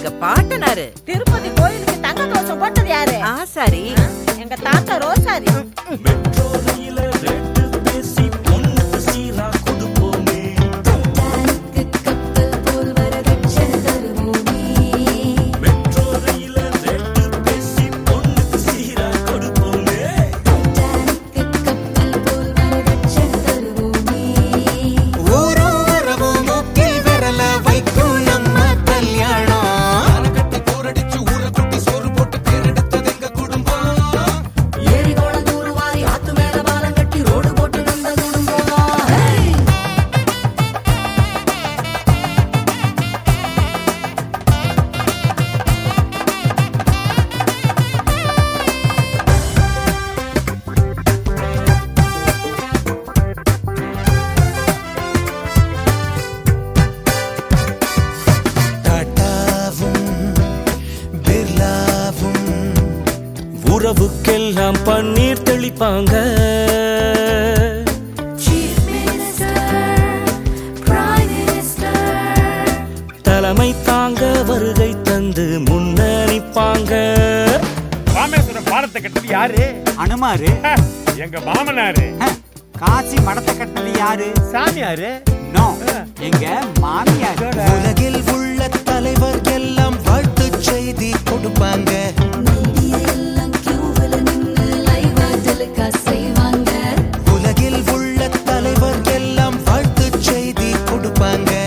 எங்க பாட்டனாரு திருப்பதி கோயிலுக்கு தங்க தோசம் போட்டது யாரு ஆசாரி எங்க தாத்தா ரோசாரி மெட்ரோ ரயில ரேட்டு பேசி பொண்ணுக்கு சீரா கொடுப்போமே மெட்ரோ ரயில ரேட்டு பேசி பொண்ணுக்கு சீரா கொடுப்போமே ஊரும் வரவும் மூக்கில் விரல வைக்கும் நம்ம கல்யாணம் கட்டி போரடிச்சு ஊரை குட்டி சோறு போட்டு பேரெடுத்தது எங்க குடும்பம் டாட்டாவும் பிர்லாவும் உறவுக்கெல்லாம் பன்னீர் தெளிப்பாங்க தலைமை தாங்க வருகை தந்து முன்னணிப்பாங்க ராமேஸ்வரம் பாலத்தை கட்டது யாரு அனுமாரு ஹ, எங்க மாமனாரு ஹ, காசி மடத்தை கட்டினது யாரு சாமியாரு நோ எங்க மாமியார் உலகில் உள்ள தலைவர் எல்லாம் வாழ்த்து செய்தி கொடுப்பாங்க உலகில் உள்ள தலைவர் எல்லாம் வாழ்த்து செய்தி கொடுப்பாங்க